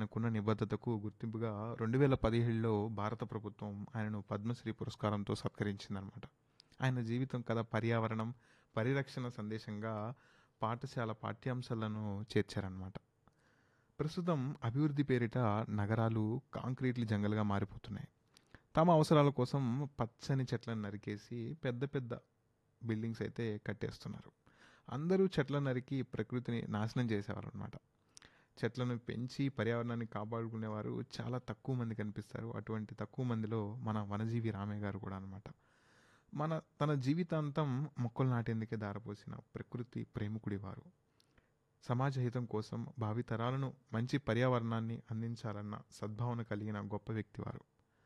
ఆయనకున్న నిబద్ధతకు గుర్తింపుగా రెండు వేల పదిహేడులో భారత ప్రభుత్వం ఆయనను పద్మశ్రీ పురస్కారంతో సత్కరించిందనమాట ఆయన జీవితం కథ పర్యావరణం పరిరక్షణ సందేశంగా పాఠశాల పాఠ్యాంశాలను చేర్చారనమాట ప్రస్తుతం అభివృద్ధి పేరిట నగరాలు కాంక్రీట్ల జంగల్గా మారిపోతున్నాయి తమ అవసరాల కోసం పచ్చని చెట్లను నరికేసి పెద్ద పెద్ద బిల్డింగ్స్ అయితే కట్టేస్తున్నారు అందరూ చెట్లను నరికి ప్రకృతిని నాశనం చేసేవారు అనమాట చెట్లను పెంచి పర్యావరణాన్ని కాపాడుకునేవారు చాలా తక్కువ మంది కనిపిస్తారు అటువంటి తక్కువ మందిలో మన వనజీవి రామయ్య గారు కూడా అనమాట మన తన జీవితాంతం మొక్కలు నాటేందుకే దారపోసిన ప్రకృతి ప్రేమికుడి వారు సమాజ హితం కోసం భావితరాలను మంచి పర్యావరణాన్ని అందించాలన్న సద్భావన కలిగిన గొప్ప వ్యక్తి వారు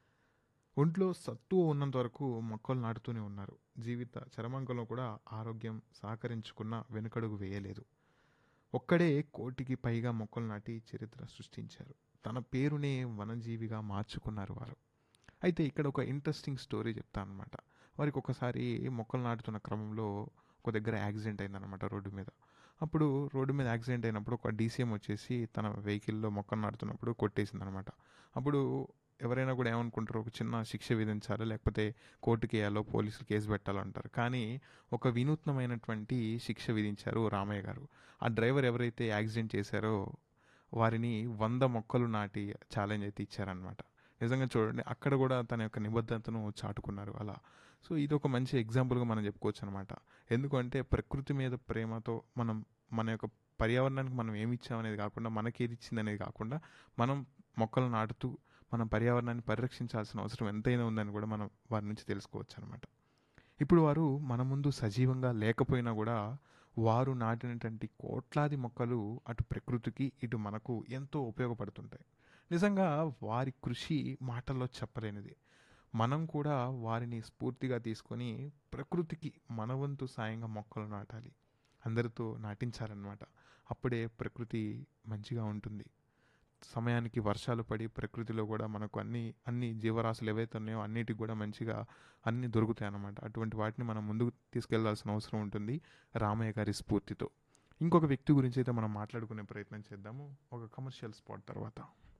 ఒంట్లో సత్తువ ఉన్నంత వరకు మొక్కలు నాటుతూనే ఉన్నారు జీవిత చరమాంకంలో కూడా ఆరోగ్యం సహకరించుకున్న వెనుకడుగు వేయలేదు ఒక్కడే కోటికి పైగా మొక్కలు నాటి చరిత్ర సృష్టించారు తన పేరునే వనజీవిగా మార్చుకున్నారు వారు అయితే ఇక్కడ ఒక ఇంట్రెస్టింగ్ స్టోరీ చెప్తాను అనమాట వారికి ఒకసారి మొక్కలు నాటుతున్న క్రమంలో ఒక దగ్గర యాక్సిడెంట్ అయిందనమాట రోడ్డు మీద అప్పుడు రోడ్డు మీద యాక్సిడెంట్ అయినప్పుడు ఒక డీసీఎం వచ్చేసి తన వెహికల్లో మొక్కలు నాటుతున్నప్పుడు కొట్టేసింది అనమాట అప్పుడు ఎవరైనా కూడా ఏమనుకుంటారు ఒక చిన్న శిక్ష విధించాలో లేకపోతే కోర్టుకి వేయాలో పోలీసులు కేసు పెట్టాలో అంటారు కానీ ఒక వినూత్నమైనటువంటి శిక్ష విధించారు రామయ్య గారు ఆ డ్రైవర్ ఎవరైతే యాక్సిడెంట్ చేశారో వారిని వంద మొక్కలు నాటి ఛాలెంజ్ అయితే ఇచ్చారనమాట నిజంగా చూడండి అక్కడ కూడా తన యొక్క నిబద్ధతను చాటుకున్నారు అలా సో ఇది ఒక మంచి ఎగ్జాంపుల్గా మనం చెప్పుకోవచ్చు అనమాట ఎందుకంటే ప్రకృతి మీద ప్రేమతో మనం మన యొక్క పర్యావరణానికి మనం ఏమి ఇచ్చామనేది కాకుండా మనకేది ఇచ్చింది అనేది కాకుండా మనం మొక్కలు నాటుతూ మనం పర్యావరణాన్ని పరిరక్షించాల్సిన అవసరం ఎంతైనా ఉందని కూడా మనం వారి నుంచి తెలుసుకోవచ్చు అనమాట ఇప్పుడు వారు మన ముందు సజీవంగా లేకపోయినా కూడా వారు నాటినటువంటి కోట్లాది మొక్కలు అటు ప్రకృతికి ఇటు మనకు ఎంతో ఉపయోగపడుతుంటాయి నిజంగా వారి కృషి మాటల్లో చెప్పలేనిది మనం కూడా వారిని స్ఫూర్తిగా తీసుకొని ప్రకృతికి మన వంతు సాయంగా మొక్కలు నాటాలి అందరితో నాటించాలన్నమాట అప్పుడే ప్రకృతి మంచిగా ఉంటుంది సమయానికి వర్షాలు పడి ప్రకృతిలో కూడా మనకు అన్ని అన్ని జీవరాశులు ఏవైతే ఉన్నాయో అన్నిటికి కూడా మంచిగా అన్ని దొరుకుతాయి అన్నమాట అటువంటి వాటిని మనం ముందుకు తీసుకెళ్లాల్సిన అవసరం ఉంటుంది రామయ్య గారి స్ఫూర్తితో ఇంకొక వ్యక్తి గురించి అయితే మనం మాట్లాడుకునే ప్రయత్నం చేద్దాము ఒక కమర్షియల్ స్పాట్ తర్వాత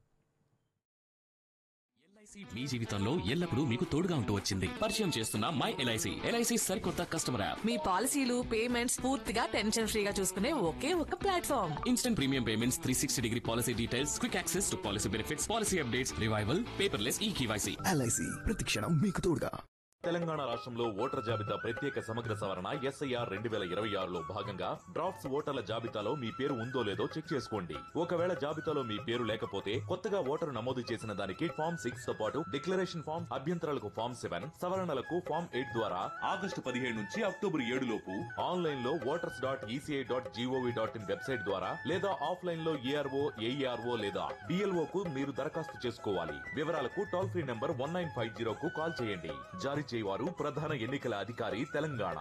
ఎల్ఐసి మీ జీవితంలో ఎల్లప్పుడూ మీకు తోడుగా ఉంటూ వచ్చింది పరిచయం చేస్తున్న మై ఎల్ఐసి ఎల్ఐసి సరికొత్త కస్టమర్ యాప్ మీ పాలసీలు పేమెంట్స్ పూర్తిగా టెన్షన్ ఫ్రీగా చూసుకునే ఒకే ఒక platform instant premium payments three sixty degree policy details quick access to policy benefits policy updates revival paperless e KYC LIC ప్రతిక్షణం మీకు తోడుగా తెలంగాణ రాష్ట్రంలో ఓటర్ జాబితా ప్రత్యేక సమగ్ర సవరణ ఎస్ఐఆర్ రెండు వేల ఇరవై ఆరులో భాగంగా డ్రాఫ్ట్స్ ఓటర్ల జాబితాలో మీ పేరు ఉందో లేదో చెక్ చేసుకోండి ఒకవేళ జాబితాలో మీ పేరు లేకపోతే కొత్తగా ఓటరు నమోదు చేసిన దానికి ఫామ్ సిక్స్ తో పాటు డిక్లరేషన్ ఫామ్ అభ్యంతరాలకు ఫామ్ సెవెన్ సవరణలకు ఫామ్ ఎయిట్ ద్వారా ఆగస్టు పదిహేడు నుంచి అక్టోబర్ ఏడు లోపు ఆన్లైన్ లో voters dot ECI dot GOV dot in website ద్వారా లేదా ఆఫ్లైన్ లో ఏఆర్ఓ ఏఈఆర్ఓ లేదా డిఎల్ఓ కు మీరు దరఖాస్తు చేసుకోవాలి వివరాలకు toll free number one nine five zero కు కాల్ చేయండి జారీ చేయవారు ప్రధాన ఎన్నికల అధికారి తెలంగాణ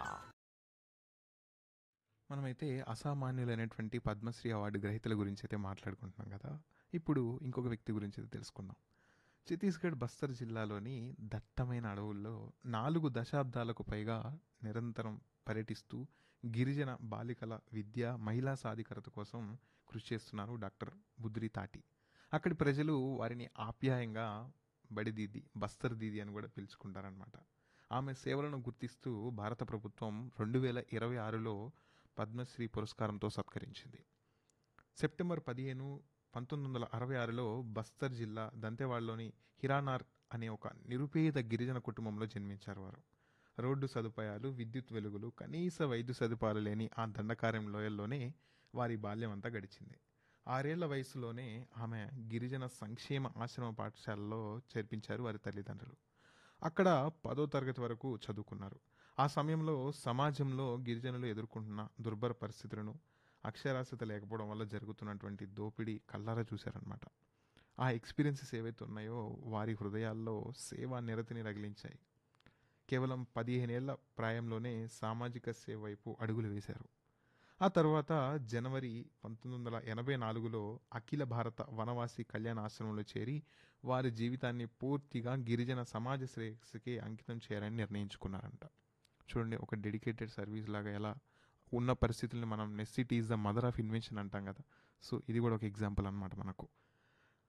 మనమైతే అసామాన్యులైనటువంటి పద్మశ్రీ అవార్డు గ్రహీతల గురించి అయితే మాట్లాడుకుంటున్నాం కదా ఇప్పుడు ఇంకొక వ్యక్తి గురించి అయితే తెలుసుకుందాం ఛత్తీస్గఢ్ బస్తర్ జిల్లాలోని దట్టమైన అడవుల్లో నాలుగు దశాబ్దాలకు పైగా నిరంతరం పర్యటిస్తూ గిరిజన బాలికల విద్య మహిళా సాధికారత కోసం కృషి చేస్తున్నారు డాక్టర్ బుద్రి తాటి అక్కడి ప్రజలు వారిని ఆప్యాయంగా బడి దీది బస్తర్ దీది అని కూడా పిలుచుకుంటారనమాట ఆమె సేవలను గుర్తిస్తూ భారత ప్రభుత్వం రెండు వేల ఇరవై ఆరులో పద్మశ్రీ పురస్కారంతో సత్కరించింది సెప్టెంబర్ పదిహేను పంతొమ్మిది వందల అరవై ఆరులో బస్తర్ జిల్లా దంతెవాడలోని హిరానార్ అనే ఒక నిరుపేద గిరిజన కుటుంబంలో జన్మించారు వారు రోడ్డు సదుపాయాలు విద్యుత్ వెలుగులు కనీస వైద్య సదుపాయాలు లేని ఆ దండకార్యం లోయల్లోనే వారి బాల్యం అంతా గడిచింది ఆరేళ్ల వయసులోనే ఆమె గిరిజన సంక్షేమ ఆశ్రమ పాఠశాలలో చేర్పించారు వారి తల్లిదండ్రులు అక్కడ పదో తరగతి వరకు చదువుకున్నారు ఆ సమయంలో సమాజంలో గిరిజనులు ఎదుర్కొంటున్న దుర్భర పరిస్థితులను అక్షరాస్యత లేకపోవడం వల్ల జరుగుతున్నటువంటి దోపిడీ కళ్ళారా చూశారనమాట ఆ ఎక్స్పీరియన్సెస్ ఏవైతే ఉన్నాయో వారి హృదయాల్లో సేవా నిరతిని రగిలించాయి కేవలం పదిహేనేళ్ల ప్రాయంలోనే సామాజిక సేవ వైపు అడుగులు వేశారు ఆ తర్వాత జనవరి పంతొమ్మిది వందల ఎనభై నాలుగులో అఖిల భారత వనవాసి కళ్యాణ ఆశ్రమంలో చేరి వారి జీవితాన్ని పూర్తిగా గిరిజన సమాజ శ్రేయస్సుకి అంకితం చేయాలని నిర్ణయించుకున్నారంట చూడండి ఒక డెడికేటెడ్ సర్వీస్ లాగా ఎలా ఉన్న పరిస్థితుల్ని మనం necessity is the mother of invention అంటాం కదా సో ఇది కూడా ఒక ఎగ్జాంపుల్ అనమాట మనకు